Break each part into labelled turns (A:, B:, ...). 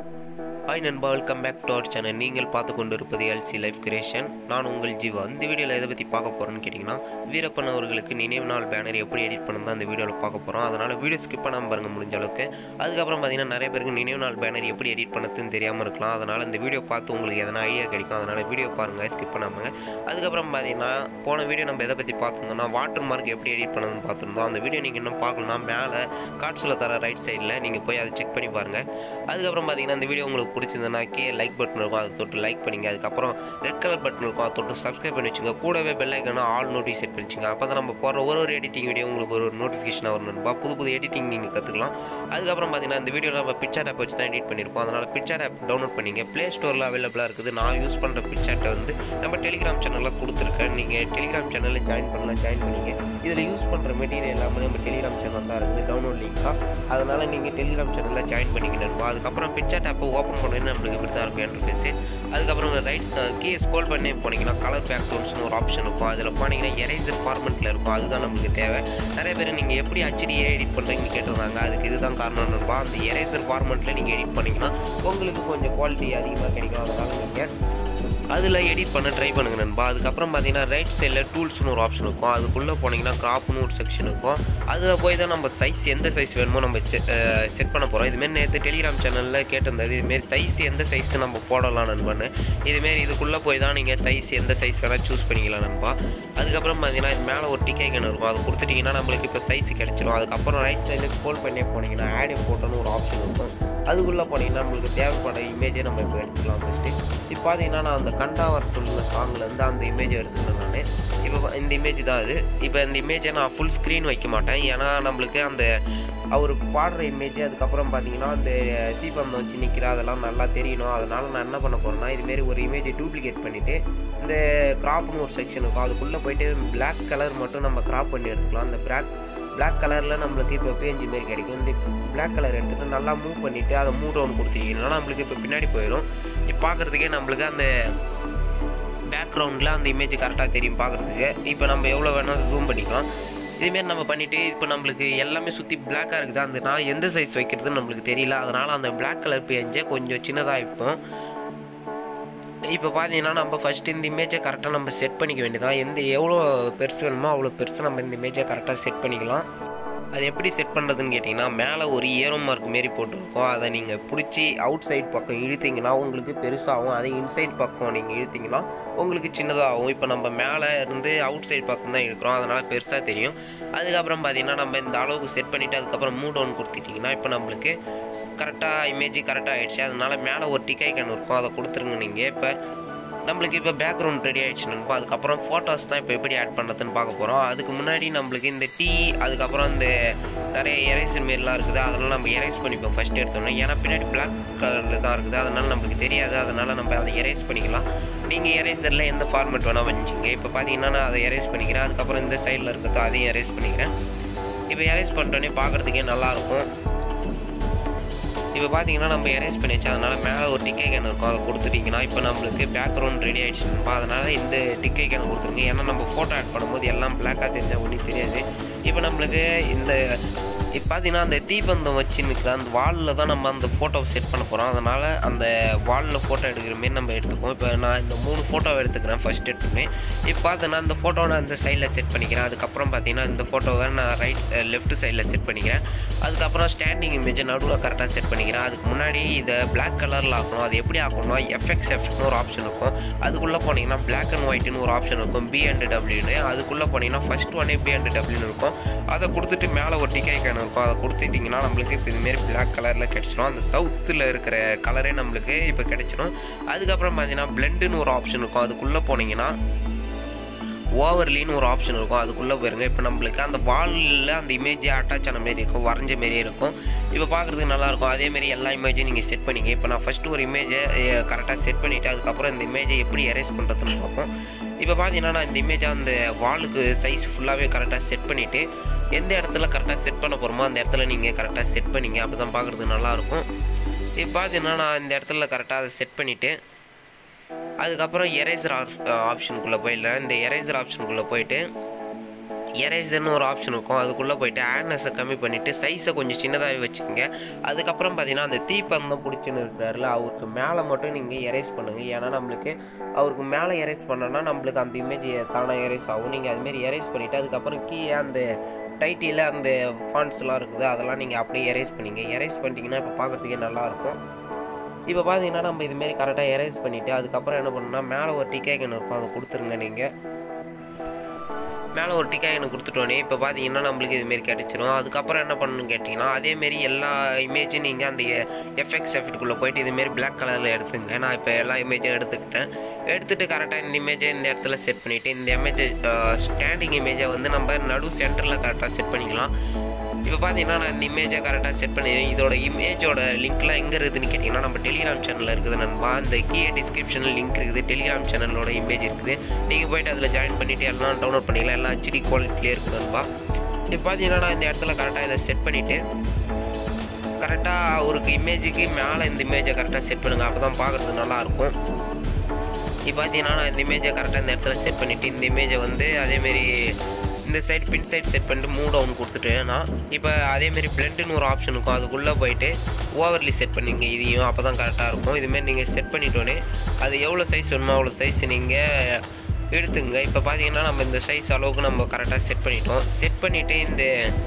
A: hi நண்பா welcome back to our channel நீங்கள் பார்த்து கொண்டு இருப்பது எல்சி லைஃப் கிரியேஷன் நான் உங்கள் ஜீவா இந்த வீடியோவில் எதை பற்றி பார்க்க போகிறேன்னு கேட்டிங்கன்னா வீரப்பன் அவர்களுக்கு நினைவு நாள் பேனர் எப்படி எடிட் பண்ணணும் தான் இந்த வீடியோவில் பார்க்க போகிறோம் அதனால் வீடியோ ஸ்கிப் பண்ணாமல் பாருங்க முடிஞ்ச அளவுக்கு அதுக்கப்புறம் பார்த்தீங்கன்னா நிறைய பேருக்கு நினைவு நாள் பேனர் எப்படி எடிட் பண்ணதுன்னு தெரியாமல் இருக்கலாம் அதனால் இந்த வீடியோ பார்த்து உங்களுக்கு எதனா ஐடியா கிடைக்கும் அதனால் வீடியோ பாருங்கள் ஸ்கிப் பண்ணாமல் அதுக்கப்புறம் பார்த்தீங்கன்னா போன வீடியோ நம்ம எதை பற்றி பார்த்துருந்தோம்னா வாட்டர் மார்க் எப்படி எடிட் பண்ணணும்னு பார்த்துருந்தோம் அந்த வீடியோ நீங்கள் இன்னும் பார்க்கணும்னா மேலே கார்ட்ஸில் தர ரைட் சைடில் நீங்கள் போய் அதை செக் பண்ணி பாருங்கள் அதுக்கப்புறம் பார்த்தீங்கன்னா இந்த வீடியோ உங்களுக்கு பிடிச்சிருந்தனா கீழே லைக் பட்டன் இருக்கும் அதை தொட்டு லைக் பண்ணிங்க அதுக்கப்புறம் ரெட் கலர் பட்டன் இருக்கும் அதை தொட்டு சப்ஸ்கிரைப் பண்ணி வச்சுங்க கூடவே பெல் ஐக்கனும் ஆல் நோட்டிஸ் செட் பண்ணிச்சுங்க அப்போ தான் நம்ம போகிற ஒரு ஒரு எடிட்டிங் வீடியோ உங்களுக்கு ஒரு ஒரு நோட்டிஃபிகேஷன் வரணும்பா புது புது எடிட்டிங் நீங்கள் கற்றுக்கலாம் அதுக்கப்புறம் பார்த்தீங்கன்னா இந்த வீடியோவில் நம்ம பிக்சர் ஆப் வச்சு தான் எடிட் பண்ணியிருப்போம் அதனால் பிக்சர் ஆப் டவுன்லோட் பண்ணிங்க ப்ளே ஸ்டோரில் அவைலபிளாக இருக்குது நான் யூஸ் பண்ணுற பிக்சர்ட்டை வந்து நம்ம டெலிகிராம் சேனலில் கொடுத்துருக்கேன் நீங்கள் டெலிகிராம் சேனலில் ஜாயின் பண்ணலாம் ஜாயின் பண்ணிங்க இதில் யூஸ் பண்ணுற மெட்டீரியல் எல்லாமே நம்ம டெலிகிராம் சேனல் தான் இருக்குது டவுன்லோட் லிங்காக அதனால் நீங்கள் டெலிகிராம் சேனலில் ஜாயின் பண்ணிக்கணும் அதுக்கப்புறம் பிக்சர் ஆப்பை ஓப்பன் பண்ணி நம்மளுக்கு இப்படி தான் இருக்கும் இன்டர்ஃபேஸு அதுக்கப்புறம் ரைட் கீ ஸ்க்ரோல் பண்ணி போனீங்கன்னா கலர் பேக்ரவுண்ட்ஸ்னு ஒரு ஆப்ஷன் இருக்கும் அதில் போனீங்கன்னா எரேசர் ஃபார்மெட்டில் இருக்கும் அதுதான் நம்மளுக்கு தேவை நிறைய பேர் நீங்கள் எப்படி ஹெச்டிஏ எடிட் பண்ணுறீங்கன்னு கேட்டிருந்தாங்க அதுக்கு இதுதான் காரணம் நண்பா அந்த எரேசர் ஃபார்மெட்டில் நீங்கள் எடிட் பண்ணிங்கன்னா உங்களுக்கு கொஞ்சம் குவாலிட்டி அதிகமாக கிடைக்கும் அதனால் நீங்கள் அதில் எடிட் பண்ண ட்ரை பண்ணுங்க நண்பா அதுக்கப்புறம் பார்த்தீங்கன்னா ரைட் சைடில் டூல்ஸ்னு ஒரு ஆப்ஷன் இருக்கும் அதுக்குள்ளே போனீங்கன்னா கிராப்னு ஒரு செக்ஷன் இருக்கும் அதில் போய் தான் நம்ம சைஸ் எந்த சைஸ் வேணுமோ நம்ம செட் பண்ண போகிறோம் இதுமாரி நேற்று டெலிகிராம் சேனலில் கேட்டிருந்தது இதுமாரி சைஸ் எந்த சைஸ் நம்ம போடலாம் நண்பான்னு இதுமாரி இதுக்குள்ளே போய் தான் நீங்கள் சைஸ் எந்த சைஸ் வேணால் சூஸ் பண்ணிக்கலாம் நண்பா அதுக்கப்புறம் பார்த்தீங்கன்னா இது மேலே ஒரு டிக்கை கண் இருக்கும் அது கொடுத்துட்டிங்கன்னா நம்மளுக்கு இப்போ சைஸ் கிடச்சிரும் அதுக்கப்புறம் ரைட் சைடில் ஸ்க்ரோல் பண்ணி போனீங்கன்னா ஆட் ஃபோட்டோன்னு ஒரு ஆப்ஷன் இருக்கும் அதுக்குள்ளே போனீங்கன்னா நம்மளுக்கு தேவைப்பட இமேஜை நம்ம இப்போ எடுத்துக்கலாம் ஃபஸ்ட்டு இப்போ பார்த்தீங்கன்னா நான் அந்த கண்டாவர் சொல்லுற சாங்லேருந்து அந்த இமேஜ் எடுத்துக்கிறேன் நான் இப்போ இந்த இமேஜ் தான் அது இப்போ இந்த இமேஜை நான் ஃபுல் ஸ்க்ரீன் வைக்க மாட்டேன் ஏன்னா நம்மளுக்கு அந்த அவர் பாடுற இமேஜ் அதுக்கப்புறம் பார்த்தீங்கன்னா அந்த தீபந்தம் வச்சு நிற்கிற அதெல்லாம் நல்லா தெரியணும் அதனால் நான் என்ன பண்ண போகிறேன்னா இதுமாரி ஒரு இமேஜை டூப்ளிகேட் பண்ணிவிட்டு இந்த கிராப்னு ஒரு செக்ஷன் இருக்கும் அதுக்குள்ளே போயிட்டு பிளாக் கலர் மட்டும் நம்ம கிராப் பண்ணி எடுத்துக்கலாம் அந்த பிளாக் பிளாக் கலரில் நம்மளுக்கு இப்போ பேஞ்சு மாரி கிடைக்கும் இந்த பிளாக் கலர் எடுத்துகிட்டு நல்லா மூவ் பண்ணிவிட்டு அதை மூவ் டவுன் கொடுத்தீங்கன்னா நம்மளுக்கு இப்போ பின்னாடி போயிடும் இப்போ பார்க்குறதுக்கே நம்மளுக்கு அந்த பேக்ரவுண்டில் அந்த இமேஜ் கரெக்டாக தெரியும் பார்க்குறதுக்கு இப்போ நம்ம எவ்வளோ வேணால் ஜூம் பண்ணிக்கலாம் இதுமாரி நம்ம பண்ணிவிட்டு இப்போ நம்மளுக்கு எல்லாமே சுற்றி பிளாக்காக இருக்குது அந்த நான் எந்த சைஸ் வைக்கிறதுன்னு நம்மளுக்கு தெரியல அதனால் அந்த பிளாக் கலர் பேஞ்சை கொஞ்சம் சின்னதாக வைப்போம் இப்போ பார்த்தீங்கன்னா நம்ம ஃபஸ்ட்டு இந்த இமேஜை கரெக்டாக நம்ம செட் பண்ணிக்க வேண்டியதான் எந்த எவ்வளோ பெருசு வேணுமோ அவ்வளோ பெருசு நம்ம இந்த இமேஜை கரெக்டாக செட் பண்ணிக்கலாம் அது எப்படி செட் பண்ணுறதுன்னு கேட்டிங்கன்னா மேலே ஒரு ஏரோ மார்க் மாரி போட்டிருக்கோம் அதை நீங்கள் பிடிச்சி அவுட் சைட் பக்கம் இழுத்தீங்கன்னா உங்களுக்கு பெருசாகும் அதே இன்சைட் பக்கம் நீங்கள் இழுத்தீங்கன்னா உங்களுக்கு சின்னதாகும் இப்போ நம்ம மேலே இருந்து அவுட் சைட் பக்கம் தான் இழுக்கிறோம் அதனால் பெருசாக தெரியும் அதுக்கப்புறம் பார்த்தீங்கன்னா நம்ம இந்த அளவுக்கு செட் பண்ணிவிட்டு அதுக்கப்புறம் மூவ் டவுன் கொடுத்துட்டிங்கன்னா இப்போ நம்மளுக்கு கரெக்டாக இமேஜ் கரெக்டாக ஆகிடுச்சு அதனால் மேலே ஒரு டிக்கை கேன் இருக்கும் அதை கொடுத்துருங்க நீங்கள் இப்போ நம்மளுக்கு இப்போ பேக்ரவுண்ட் ரெடி ஆகிடுச்சு நண்பா அதுக்கப்புறம் ஃபோட்டோஸ் தான் இப்போ எப்படி ஆட் பண்ணுறதுன்னு பார்க்க போகிறோம் அதுக்கு முன்னாடி நம்மளுக்கு இந்த டீ அதுக்கப்புறம் இந்த நிறைய எரேசர் மாரிலாம் இருக்குது அதெல்லாம் நம்ம எரேஸ் பண்ணிப்போம் ஃபஸ்ட் எடுத்தோம்னா ஏன்னா பின்னாடி பிளாக் கலரில் தான் இருக்குது அதனால் நம்மளுக்கு தெரியாது அதனால் நம்ம அதை எரேஸ் பண்ணிக்கலாம் நீங்கள் எரேசரில் எந்த ஃபார்மெட் வேணால் வச்சுங்க இப்போ பார்த்தீங்கன்னா நான் அதை எரேஸ் பண்ணிக்கிறேன் அதுக்கப்புறம் இந்த சைடில் இருக்கிறதோ அதையும் எரேஸ் பண்ணிக்கிறேன் இப்போ எரேஸ் பண்ணிட்டோன்னே பார்க்குறதுக்கே நல்லாயிருக்கும் இப்போ பார்த்தீங்கன்னா நம்ம எரேஸ் பண்ணி வச்சு அதனால் மேலே ஒரு டிக்கை கேன் இருக்கும் அதை கொடுத்துட்டிங்கன்னா இப்போ நம்மளுக்கு பேக்ரவுண்ட் ரெடி ஆகிடுச்சுப்பா அதனால் இந்த டிக்கை கேன் கொடுத்துருங்க ஏன்னா நம்ம ஃபோட்டோ ஆட் பண்ணும்போது எல்லாம் பிளாக்காக தெரிஞ்சால் ஒன்றும் தெரியாது இப்போ நம்மளுக்கு இந்த இப்போ பார்த்தீங்கன்னா அந்த தீபந்தம் வச்சு நிற்கிற அந்த வாலில் தான் நம்ம அந்த ஃபோட்டோவை செட் பண்ண போகிறோம் அதனால் அந்த வாலில் ஃபோட்டோ எடுக்கிற மாரி நம்ம எடுத்துப்போம் இப்போ நான் இந்த மூணு ஃபோட்டோவை எடுத்துக்கிறேன் ஃபஸ்ட் எடுத்துமே இப்போ பார்த்தீங்கன்னா அந்த ஃபோட்டோவை நான் அந்த சைடில் செட் பண்ணிக்கிறேன் அதுக்கப்புறம் பார்த்தீங்கன்னா இந்த ஃபோட்டோவை நான் ரைட் லெஃப்ட் சைடில் செட் பண்ணிக்கிறேன் அதுக்கப்புறம் ஸ்டாண்டிங் இமேஜை நடுவில் கரெக்டாக செட் பண்ணிக்கிறேன் அதுக்கு முன்னாடி இதை பிளாக் கலரில் ஆக்கணும் அது எப்படி ஆக்கணும்னா எஃப்எக்ஸ் எஃப்ட்னு ஒரு ஆப்ஷன் இருக்கும் அதுக்குள்ளே போனீங்கன்னா பிளாக் அண்ட் ஒயிட்னு ஒரு ஆப்ஷன் இருக்கும் பி அண்ட் டபிள்யூன்னு அதுக்குள்ளே போனீங்கன்னா ஃபஸ்ட் ஒன்னே பி அண்ட் டபிள்யூன்னு இருக்கும் அதை கொடுத்துட்டு மேலே ஒரு டிக்கை கேன் இருக்கும் அதை கொடுத்துட்டிங்கன்னா நம்மளுக்கு இப்போ இதுமாரி பிளாக் கலரில் கிடச்சிரும் அந்த சவுத்தில் இருக்கிற கலரே நம்மளுக்கு இப்போ கிடச்சிரும் அதுக்கப்புறம் பார்த்தீங்கன்னா பிளெண்டுன்னு ஒரு ஆப்ஷன் இருக்கும் அதுக்குள்ளே போனீங்கன்னா ஓவர்லின்னு ஒரு ஆப்ஷன் இருக்கும் அதுக்குள்ளே போயிருங்க இப்போ நம்மளுக்கு அந்த வாலில் அந்த இமேஜ் அட்டாச் ஆன மாரி இருக்கும் வரைஞ்ச மாரியே இருக்கும் இப்போ பார்க்குறதுக்கு நல்லாயிருக்கும் அதேமாரி எல்லா இமேஜையும் நீங்கள் செட் பண்ணிங்க இப்போ நான் ஃபஸ்ட்டு ஒரு இமேஜை கரெக்டாக செட் பண்ணிவிட்டு அதுக்கப்புறம் இந்த இமேஜை எப்படி எரேஸ் பண்ணுறதுன்னு பார்ப்போம் இப்போ பார்த்தீங்கன்னா நான் இந்த இமேஜை அந்த வாலுக்கு சைஸ் ஃபுல்லாகவே கரெக்டாக செட் பண்ணிவிட்டு எந்த இடத்துல கரெக்டாக செட் பண்ண போகிறோமோ அந்த இடத்துல நீங்கள் கரெக்டாக செட் பண்ணிங்க அப்போ தான் பார்க்குறதுக்கு நல்லாயிருக்கும் இப்போ பார்த்தீங்கன்னா நான் இந்த இடத்துல கரெக்டாக அதை செட் பண்ணிவிட்டு அதுக்கப்புறம் எரேசர் ஆப்ஷனுக்குள்ளே போயிடலாம் இந்த எரேசர் ஆப்ஷனுக்குள்ளே போயிட்டு எரேசர்னு ஒரு ஆப்ஷன் இருக்கும் அதுக்குள்ளே போயிட்டு ஆட்னஸை கம்மி பண்ணிவிட்டு சைஸை கொஞ்சம் சின்னதாகவே வச்சுக்கோங்க அதுக்கப்புறம் பார்த்தீங்கன்னா அந்த தீப்பந்தம் பிடிச்சின்னு இருக்கிறாருல அவருக்கு மேலே மட்டும் நீங்கள் எரேஸ் பண்ணுங்கள் ஏன்னா நம்மளுக்கு அவருக்கு மேலே எரேஸ் பண்ணோன்னா நம்மளுக்கு அந்த இமேஜ் தானாக எரேஸ் ஆகும் நீங்கள் அதுமாரி எரேஸ் பண்ணிவிட்டு அதுக்கப்புறம் கீழே அந்த டைட்டில் அந்த ஃபாண்ட்ஸ்லாம் இருக்குது அதெல்லாம் நீங்கள் அப்படியே எரேஸ் பண்ணிங்க எரேஸ் பண்ணிட்டீங்கன்னா இப்போ பார்க்குறதுக்கே நல்லாயிருக்கும் இப்போ பார்த்தீங்கன்னா நம்ம இதுமாரி கரெக்டாக எரேஸ் பண்ணிவிட்டு அதுக்கப்புறம் என்ன பண்ணணும்னா மேலே ஒரு டிக்கேக்கன் இருக்கும் அதை கொடுத்துருங்க நீங்கள் மேலே ஒரு டிக்கா எனக்கு கொடுத்துட்டோன்னே இப்போ பார்த்தீங்கன்னா நம்மளுக்கு இதுமாரி கிடச்சிரும் அதுக்கப்புறம் என்ன பண்ணணும்னு கேட்டிங்கன்னா அதேமாரி எல்லா இமேஜும் நீங்கள் அந்த எஃப்எக்ஸ் எஃபெக்ட்டுக்குள்ளே போயிட்டு இதுமாரி பிளாக் கலரில் எடுத்துங்க நான் இப்போ எல்லா இமேஜும் எடுத்துக்கிட்டேன் எடுத்துகிட்டு கரெக்டாக இந்த இமேஜை இந்த இடத்துல செட் பண்ணிவிட்டு இந்த இமேஜ் ஸ்டாண்டிங் இமேஜை வந்து நம்ம நடு சென்டரில் கரெக்டாக செட் பண்ணிக்கலாம் இப்போ பார்த்தீங்கன்னா நான் இந்த இமேஜை கரெக்டாக செட் பண்ணி இதோட இமேஜோட லிங்க்லாம் எங்கே இருக்குதுன்னு கேட்டிங்கன்னா நம்ம டெலிகிராம் சேனலில் இருக்குது நண்பா இந்த கீழே டிஸ்கிரிப்ஷனில் லிங்க் இருக்குது டெலிகிராம் சேனலோட இமேஜ் இருக்குது நீங்கள் போயிட்டு அதில் ஜாயின் பண்ணிவிட்டு எல்லாம் டவுன்லோட் பண்ணிக்கலாம் எல்லாம் ஹெச்டி குவாலிட்டிலே இருக்குது நண்பா இப்போ பார்த்தீங்கன்னா நான் இந்த இடத்துல கரெக்டாக இதை செட் பண்ணிவிட்டு கரெக்டாக அவருக்கு இமேஜுக்கு மேலே இந்த இமேஜை கரெக்டாக செட் பண்ணுங்கள் அப்போ தான் பார்க்குறதுக்கு நல்லாயிருக்கும் இப்போ பார்த்தீங்கன்னா நான் இந்த இமேஜை கரெக்டாக இந்த இடத்துல செட் பண்ணிவிட்டு இந்த இமேஜை வந்து அதேமாரி இந்த சைடு பின் சைடு செட் பண்ணிட்டு மூ டவுன் கொடுத்துட்டேன்னா இப்போ அதேமாரி பிளெண்டுன்னு ஒரு ஆப்ஷன் இருக்கும் அதுக்குள்ளே போயிட்டு ஓவர்லி செட் பண்ணிங்க இதையும் அப்போ தான் கரெக்டாக இருக்கும் இதுமாரி நீங்கள் செட் பண்ணிட்டோன்னே அது எவ்வளோ சைஸ் வேணுமோ அவ்வளோ சைஸ் நீங்கள் எடுத்துங்க இப்போ பார்த்தீங்கன்னா நம்ம இந்த சைஸ் அளவுக்கு நம்ம கரெக்டாக செட் பண்ணிட்டோம் செட் பண்ணிவிட்டு இந்த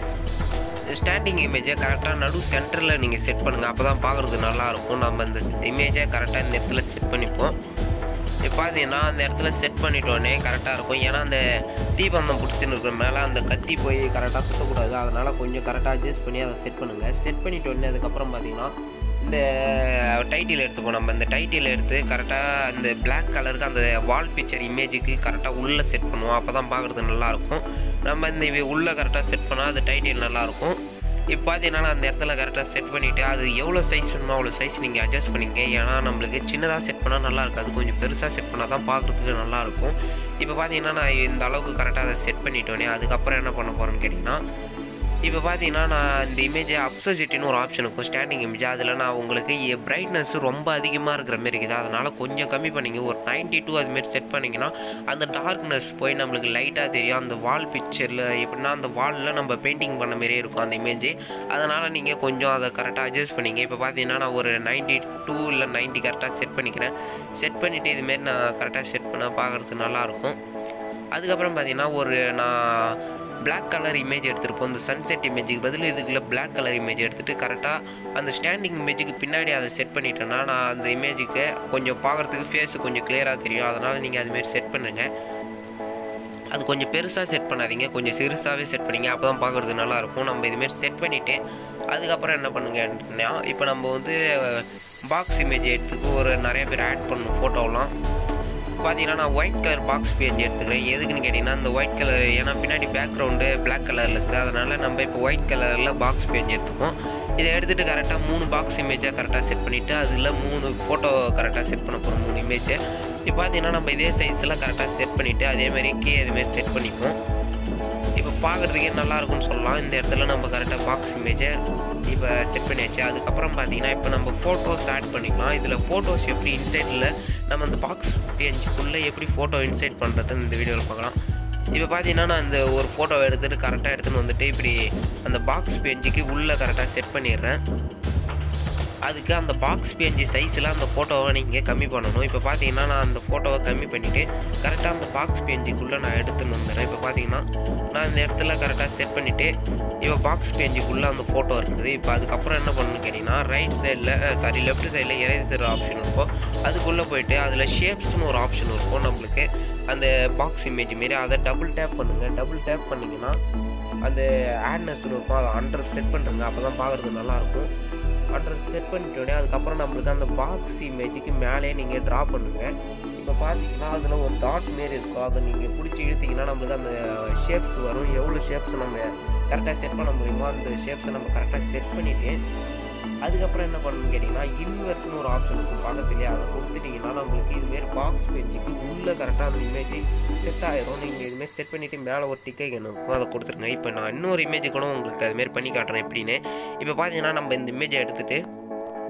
A: ஸ்டாண்டிங் இமேஜை கரெக்டாக நடு சென்டரில் நீங்கள் செட் பண்ணுங்கள் அப்போ தான் பார்க்குறதுக்கு நல்லாயிருக்கும் நம்ம இந்த இமேஜை கரெக்டாக இந்த இடத்துல செட் பண்ணிப்போம் இப்போ பார்த்தீங்கன்னா அந்த இடத்துல செட் பண்ணிட்டோன்னே கரெக்டாக இருக்கும் ஏன்னா அந்த தீபந்தம் பிடிச்சின்னு இருக்கிற மேலே அந்த கத்தி போய் கரெக்டாக சுற்றக்கூடாது அதனால் கொஞ்சம் கரெக்டாக அட்ஜஸ்ட் பண்ணி அதை செட் பண்ணுங்கள் செட் பண்ணிட்டோன்னே அதுக்கப்புறம் பார்த்தீங்கன்னா இந்த டைட்டில் எடுத்துப்போம் நம்ம இந்த டைட்டில் எடுத்து கரெக்டாக அந்த Black கலருக்கு அந்த வால் பிக்சர் இமேஜுக்கு கரெக்டாக உள்ளே செட் பண்ணுவோம் அப்போ தான் பார்க்குறதுக்கு நல்லாயிருக்கும் நம்ம இந்த இவ உள்ளே கரெக்டாக செட் பண்ணால் அது டைட்டில் நல்லாயிருக்கும் இப்போ பார்த்தீங்கன்னா அந்த இடத்துல கரெக்டாக செட் பண்ணிவிட்டு அது எவ்வளோ சைஸ் வேணுமோ அவ்வளோ சைஸ் நீங்கள் அட்ஜஸ்ட் பண்ணிக்க ஏன்னா நம்மளுக்கு சின்னதாக செட் பண்ணால் நல்லா இருக்காது கொஞ்சம் பெருசாக செட் பண்ணால் தான் பார்க்குறதுக்கு நல்லாயிருக்கும் இப்போ பார்த்தீங்கன்னா நான் இந்த அளவுக்கு கரெக்டாக அதை செட் பண்ணிட்டோன்னே அதுக்கப்புறம் என்ன பண்ண போகிறேன்னு கேட்டிங்கன்னா இப்போ பார்த்தீங்கன்னா நான் இந்த இமேஜை அப்சோசிட்டின்னு ஒரு ஆப்ஷன் இருக்கும் ஸ்டாண்டிங் இமேஜ் அதில் நான் உங்களுக்கு பிரைட்னஸ் ரொம்ப அதிகமாக இருக்கிற மாரி இருக்குது அதனால் கொஞ்சம் கம்மி பண்ணிங்க ஒரு நைன்ட்டி டூ அதுமாரி செட் பண்ணிங்கன்னா அந்த டார்க்னஸ் போய் நம்மளுக்கு லைட்டாக தெரியும் அந்த வால் பிக்சரில் எப்படின்னா அந்த வாலில் நம்ம பெயிண்டிங் பண்ண மாதிரியே இருக்கும் அந்த இமேஜ் அதனால் நீங்கள் கொஞ்சம் அதை கரெக்டாக அட்ஜஸ்ட் பண்ணிங்க இப்போ பார்த்தீங்கன்னா நான் ஒரு நைன்ட்டி டூ இல்லை நைன்ட்டி கரெக்டாக செட் பண்ணிக்கிறேன் செட் பண்ணிவிட்டு இதுமாரி நான் கரெக்டாக செட் பண்ண பார்க்குறதுக்கு நல்லாயிருக்கும் அதுக்கப்புறம் பார்த்தீங்கன்னா ஒரு நான் Black கலர் இமேஜ் எடுத்துருப்போம் இந்த சன்செட் இமேஜுக்கு பதில் இதுக்குள்ள Black கலர் இமேஜ் எடுத்துகிட்டு கரெக்டாக அந்த ஸ்டாண்டிங் இமேஜுக்கு பின்னாடி அதை செட் பண்ணிட்டேன்னா நான் அந்த இமேஜுக்கு கொஞ்சம் பார்க்குறதுக்கு ஃபேஸு கொஞ்சம் கிளியராக தெரியும் அதனால் நீங்கள் அதுமாரி செட் பண்ணுங்கள் அது கொஞ்சம் பெருசாக செட் பண்ணாதீங்க கொஞ்சம் சிறுசாகவே செட் பண்ணிங்க அப்போ தான் பார்க்குறது நல்லாயிருக்கும் நம்ம இதுமாரி செட் பண்ணிவிட்டு அதுக்கப்புறம் என்ன பண்ணுங்கன்னா இப்போ நம்ம வந்து பாக்ஸ் இமேஜ் எடுத்துக்கு ஒரு நிறைய பேர் ஆட் பண்ணணும் ஃபோட்டோலாம் பார்த்தீங்கன்னா நான் ஒயிட் கலர் பாக்ஸ் பேஜ் எடுத்துக்கிறேன் எதுக்குன்னு கேட்டிங்கன்னா இந்த ஒயிட் கலர் ஏன்னா பின்னாடி பேக்ரவுண்டு Black கலரில் இருக்குது அதனால் நம்ம இப்போ ஒயிட் கலரில் பாக்ஸ் பேஜ் எடுத்துப்போம் இதை எடுத்துகிட்டு கரெக்டாக மூணு பாக்ஸ் இமேஜாக கரெக்டாக செட் பண்ணிவிட்டு அதில் மூணு ஃபோட்டோ கரெக்டாக செட் பண்ண போகிறோம் மூணு இமேஜை இப்போ பார்த்தீங்கன்னா நம்ம இதே சைஸில் கரெக்டாக செட் பண்ணிவிட்டு அதேமாதிரி கே அதுமாரி செட் பண்ணிப்போம் இப்போ பார்க்குறதுக்கே நல்லா இருக்கும்னு சொல்லலாம் இந்த இடத்துல நம்ம கரெக்டாக பாக்ஸ் இமேஜை இப்போ செட் பண்ணியாச்சு அதுக்கப்புறம் பார்த்தீங்கன்னா இப்போ நம்ம ஃபோட்டோஸ் ஆட் பண்ணிக்கலாம் இதில் ஃபோட்டோஸ் எப்படி இன்சைட்டில் நம்ம அந்த பாக்ஸ் பேஜுக்குள்ளே எப்படி ஃபோட்டோ இன்சைட் பண்ணுறதுன்னு இந்த வீடியோவில் பார்க்கலாம் இப்போ பார்த்தீங்கன்னா நான் இந்த ஒரு ஃபோட்டோ எடுத்துகிட்டு கரெக்டாக எடுத்துன்னு வந்துட்டு இப்படி அந்த பாக்ஸ் பேஜுக்கு உள்ளே கரெக்டாக செட் பண்ணிடுறேன் அதுக்கு அந்த பாக்ஸ் பேஜ் சைஸில் அந்த ஃபோட்டோவை நீங்கள் கம்மி பண்ணணும் இப்போ பார்த்தீங்கன்னா நான் அந்த ஃபோட்டோவை கம்மி பண்ணிவிட்டு கரெக்டாக அந்த பாக்ஸ் பேஜுக்குள்ளே நான் எடுத்துன்னு வந்துடுறேன் இப்போ பார்த்தீங்கன்னா நான் இந்த இடத்துல கரெக்டாக செட் பண்ணிவிட்டு இப்போ பாக்ஸ் பேஜுக்குள்ளே அந்த ஃபோட்டோ இருக்குது இப்போ அதுக்கப்புறம் என்ன பண்ணணும்னு கேட்டிங்கன்னா ரைட் சைடில் சாரி லெஃப்ட் சைடில் எரேசர் ஆப்ஷன் இருக்கும் அதுக்குள்ளே போயிட்டு அதில் ஷேப்ஸ்னு ஒரு ஆப்ஷன் இருக்கும் நம்மளுக்கு அந்த பாக்ஸ் இமேஜ் மாரி அதை டபுள் டேப் பண்ணுங்கள் டபுள் டேப் பண்ணிங்கன்னா அந்த ஆட்னஸ்னு இருக்கும் அதை ஹண்ட்ரட் செட் பண்ணுறங்க அப்போ தான் பார்க்குறது நல்லாயிருக்கும் ஹண்ட்ரட் செட் பண்ணிட்டோடனே அதுக்கப்புறம் நம்மளுக்கு அந்த பாக்ஸ் இமேஜுக்கு மேலே நீங்கள் ட்ரா பண்ணுங்கள் இப்போ பார்த்தீங்கன்னா அதில் ஒரு டாட் மாரி இருக்கும் அதை நீங்கள் பிடிச்சி இழுத்தீங்கன்னா நம்மளுக்கு அந்த ஷேப்ஸ் வரும் எவ்வளோ ஷேப்ஸ் நம்ம கரெக்டாக செட் பண்ண முடியுமோ அந்த ஷேப்ஸை நம்ம கரெக்டாக செட் பண்ணிவிட்டு அதுக்கப்புறம் என்ன பண்ணணும்னு கேட்டிங்கன்னா இன்வெர்ட்னு ஒரு ஆப்ஷன் இருக்கும் பக்கத்துலேயே அதை கொடுத்துட்டிங்கன்னா நம்மளுக்கு இதுமாரி பாக்ஸ் பேஜுக்கு உள்ளே கரெக்டாக அந்த இமேஜ் செட் ஆயிரும் நீங்கள் இதுமாரி செட் பண்ணிவிட்டு மேலே ஒரு டிக்கை இருக்கும் அதை கொடுத்துருங்க இப்போ நான் இன்னொரு இமேஜ் கூட உங்களுக்கு அதுமாரி பண்ணி காட்டுறேன் எப்படின்னு இப்போ பார்த்தீங்கன்னா நம்ம இந்த இமேஜை எடுத்துகிட்டு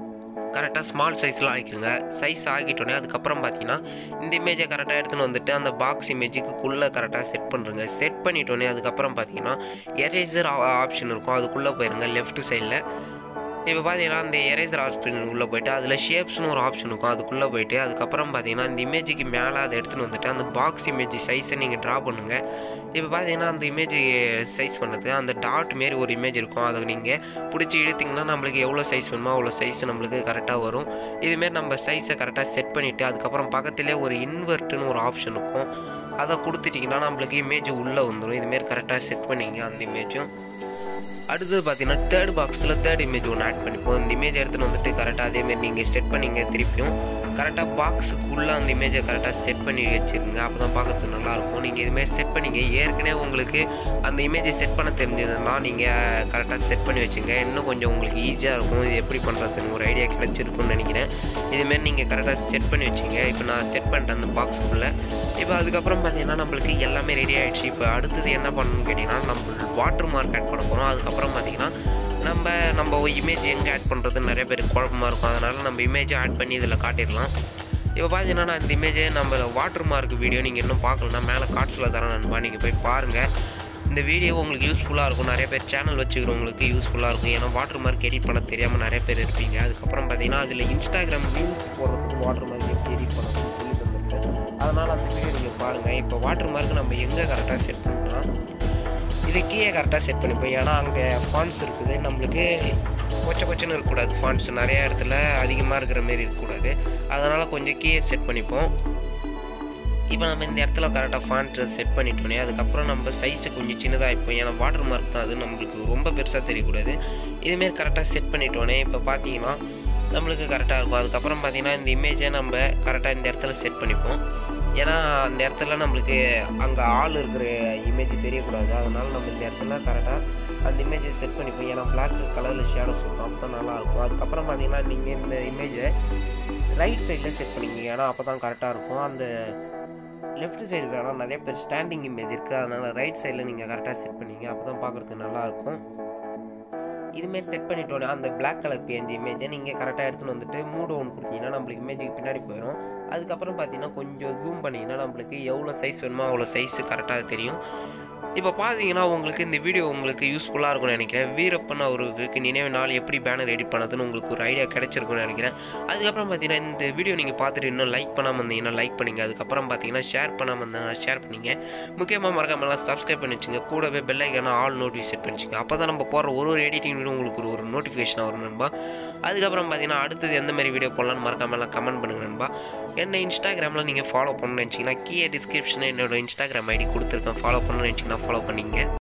A: கரெக்டாக ஸ்மால் சைஸில் ஆக்கிடுங்க சைஸ் ஆக்கிட்டோன்னே அதுக்கப்புறம் பார்த்தீங்கன்னா இந்த இமேஜை கரெக்டாக எடுத்துன்னு வந்துட்டு அந்த பாக்ஸ் இமேஜுக்குள்ளே கரெக்டாக செட் பண்ணுறங்க செட் பண்ணிட்டோன்னே அதுக்கப்புறம் பார்த்தீங்கன்னா எரேசர் ஆப்ஷன் இருக்கும் அதுக்குள்ளே போயிருங்க லெஃப்ட் சைடில் இப்போ பார்த்தீங்கன்னா அந்த எரேசர் ஆப்ஷன் உள்ளே போயிட்டு அதில் ஷேப்ஸ்னு ஒரு ஆப்ஷன் இருக்கும் அதுக்குள்ளே போயிட்டு அதுக்கப்புறம் பார்த்தீங்கன்னா இந்த இமேஜுக்கு மேலே அதை எடுத்துன்னு வந்துட்டு அந்த பாக்ஸ் இமேஜ் சைஸை நீங்கள் ட்ரா பண்ணுங்கள் இப்போ பார்த்தீங்கன்னா அந்த இமேஜ் சைஸ் பண்ணது அந்த டாட் மாரி ஒரு இமேஜ் இருக்கும் அதை நீங்கள் பிடிச்சி இழுத்திங்கன்னா நம்மளுக்கு எவ்வளோ சைஸ் வேணுமோ அவ்வளோ சைஸ் நம்மளுக்கு கரெக்டாக வரும் இதுமாரி நம்ம சைஸை கரெக்டாக செட் பண்ணிவிட்டு அதுக்கப்புறம் பக்கத்துலேயே ஒரு இன்வெர்ட்டுன்னு ஒரு ஆப்ஷன் இருக்கும் அதை கொடுத்துட்டிங்கன்னா நம்மளுக்கு இமேஜ் உள்ளே வந்துடும் இதுமாரி கரெக்டாக செட் பண்ணிங்க அந்த இமேஜும் அடுத்தது பார்த்தீங்கன்னா தேர்ட் பாக்ஸில் தேர்ட் இமேஜ் ஒன்று ஆட் பண்ணிப்போம் இந்த இமேஜ் எடுத்துகிட்டு வந்துட்டு கரெக்டாக அதேமாரி நீங்கள் செட் பண்ணிங்க திருப்பியும் கரெக்டாக பாக்ஸுக்குள்ளே அந்த இமேஜை கரெக்டாக செட் பண்ணி வச்சுருங்க அப்போ தான் பார்க்கறதுக்கு நல்லாயிருக்கும் நீங்கள் இதுமாரி செட் பண்ணிங்க ஏற்கனவே உங்களுக்கு அந்த இமேஜை செட் பண்ண தெரிஞ்சதுன்னா நீங்கள் கரெக்டாக செட் பண்ணி வச்சுங்க இன்னும் கொஞ்சம் உங்களுக்கு ஈஸியாக இருக்கும் இது எப்படி பண்ணுறதுன்னு ஒரு ஐடியா கிடச்சிருக்குன்னு நினைக்கிறேன் இதுமாரி நீங்கள் கரெக்டாக செட் பண்ணி வச்சிங்க இப்போ நான் செட் பண்ணிட்டேன் அந்த பாக்ஸுக்குள்ளே இப்போ அதுக்கப்புறம் பார்த்தீங்கன்னா நம்மளுக்கு எல்லாமே ரெடி ஆகிடுச்சு இப்போ அடுத்தது என்ன பண்ணணும்னு கேட்டிங்கன்னா நம்ம வாட்டர் மார்க் ஆட் பண்ண போகிறோம் அதுக்கப்புறம் பார்த்தீங்கன்னா நம்ம நம்ம இமேஜ் எங்கே ஆட் பண்ணுறது நிறைய பேருக்கு குழப்பமாக இருக்கும் அதனால் நம்ம இமேஜை ஆட் பண்ணி இதில் காட்டிடலாம் இப்போ பார்த்தீங்கன்னா நான் இந்த இமேஜை நம்ம வாட்டர் மார்க் வீடியோ நீங்கள் இன்னும் பார்க்கலன்னா மேலே காட்ஸில் தரேன் நண்பா நீங்கள் போய் பாருங்கள் இந்த வீடியோ உங்களுக்கு யூஸ்ஃபுல்லாக இருக்கும் நிறைய பேர் சேனல் வச்சுக்கிறவங்களுக்கு யூஸ்ஃபுல்லாக இருக்கும் ஏன்னா வாட்டர் மார்க் எடிட் பண்ண தெரியாமல் நிறைய பேர் இருப்பீங்க அதுக்கப்புறம் பார்த்தீங்கன்னா அதில் இன்ஸ்டாகிராம் ரீல்ஸ் போடுறதுக்கு வாட்டர் மார்க் எப்படி எடிட் பண்ணணும்னு சொல்லி தந்திருக்கேன் அதனால் அந்த வீடியோ நீங்கள் பாருங்கள் இப்போ வாட்டர் மார்க் நம்ம எங்கே கரெக்டாக செட் பண்ணலாம் இது கீழே கரெக்டாக செட் பண்ணிப்போம் ஏன்னா அங்கே ஃபான்ஸ் இருக்குது நம்மளுக்கு கொச்ச கொச்சன்னு இருக்கக்கூடாது ஃபான்ஸ் நிறைய இடத்துல அதிகமாக இருக்கிற மாரி இருக்கக்கூடாது அதனால் கொஞ்சம் கீழே செட் பண்ணிப்போம் இப்போ நம்ம இந்த இடத்துல கரெக்டாக ஃபாண்ட்டு செட் பண்ணிட்டோன்னே அதுக்கப்புறம் நம்ம சைஸை கொஞ்சம் சின்னதாக இப்போ ஏன்னா வாட்டர் மார்க் தான் அது நம்மளுக்கு ரொம்ப பெருசாக தெரியக்கூடாது இதுமாரி கரெக்டாக செட் பண்ணிட்டோன்னே இப்போ பார்த்தீங்கன்னா நம்மளுக்கு கரெக்டாக இருக்கும் அதுக்கப்புறம் பார்த்தீங்கன்னா இந்த இமேஜை நம்ம கரெக்டாக இந்த இடத்துல செட் பண்ணிப்போம் ஏன்னா அந்த இடத்துல நம்மளுக்கு அங்கே ஆள் இருக்கிற இமேஜ் தெரியக்கூடாது அதனால் நம்ம இந்த இடத்துல கரெக்டாக அந்த இமேஜை செட் பண்ணிப்போம் ஏன்னா பிளாக் கலரில் ஷேடோ சொல்லுவோம் அப்போ தான் நல்லாயிருக்கும் அதுக்கப்புறம் பார்த்தீங்கன்னா நீங்கள் இந்த இமேஜை ரைட் சைடில் செட் பண்ணிங்க ஏன்னா அப்போ தான் கரெக்டாக இருக்கும் அந்த லெஃப்ட் சைடு வேணால் நிறைய பேர் ஸ்டாண்டிங் இமேஜ் இருக்குது அதனால் ரைட் சைடில் நீங்கள் கரெக்டாக செட் பண்ணிங்க அப்போ தான் பார்க்குறதுக்கு நல்லாயிருக்கும் இதுமாரி செட் பண்ணிட்டோன்னே அந்த பிளாக் கலர் பேஞ்ச இமேஜை நீங்கள் கரெக்டாக எடுத்துகிட்டு வந்துட்டு மூடு ஒன்று கொடுத்தீங்கன்னா நம்மளுக்கு இமேஜுக்கு பின்னாடி போயிடும் அதுக்கப்புறம் பார்த்தீங்கன்னா கொஞ்சம் ஜூம் பண்ணிங்கன்னா நம்மளுக்கு எவ்வளோ சைஸ் வேணுமோ அவ்வளோ சைஸு கரெக்டாக தெரியும் இப்போ பார்த்தீங்கன்னா உங்களுக்கு இந்த வீடியோ உங்களுக்கு யூஸ்ஃபுல்லாக இருக்கும்னு நினைக்கிறேன் வீரப்பன் அவருக்கு நினைவு நாள் எப்படி பேனர் எடிட் பண்ணதுன்னு உங்களுக்கு ஒரு ஐடியா கிடைச்சிருக்கும்னு நினைக்கிறேன் அதுக்கப்புறம் பார்த்தீங்கன்னா இந்த வீடியோ நீங்கள் பார்த்துட்டு இன்னும் லைக் பண்ணாமல் இருந்தீங்கன்னா லைக் பண்ணிங்க அதுக்கப்புறம் பார்த்தீங்கன்னா ஷேர் பண்ணாமல் இருந்தால் ஷேர் பண்ணிங்க முக்கியமாக மறக்காமலாம் சப்ஸ்கிரைப் பண்ணி வச்சுங்க கூடவே பெல் ஐக்கான ஆல் நோட்டிஃபிகேட் செட் பண்ணிச்சுங்க அப்போ தான் நம்ம போகிற ஒரு ஒரு எடிட்டிங் வீடியோ உங்களுக்கு ஒரு ஒரு நோட்டிஃபிகேஷன் வரும் நண்பா அதுக்கப்புறம் பார்த்தீங்கன்னா அடுத்தது எந்த மாதிரி வீடியோ போடலான்னு மறக்காமலாம் கமெண்ட் பண்ணுங்க நண்பா என்ன இன்ஸ்டாகிராமில் நீங்கள் ஃபாலோ பண்ணணும்னு நினச்சிங்கன்னா கீழே டிஸ்கிரிப்ஷனில் என்னோட இன்ஸ்டாகிராம் ஐடி கொடுத்துருக்கேன் ஃபாலோ பண்ணணும்னு நினச்சிங்கன்னா ஃபாலோ பண்ணிங்க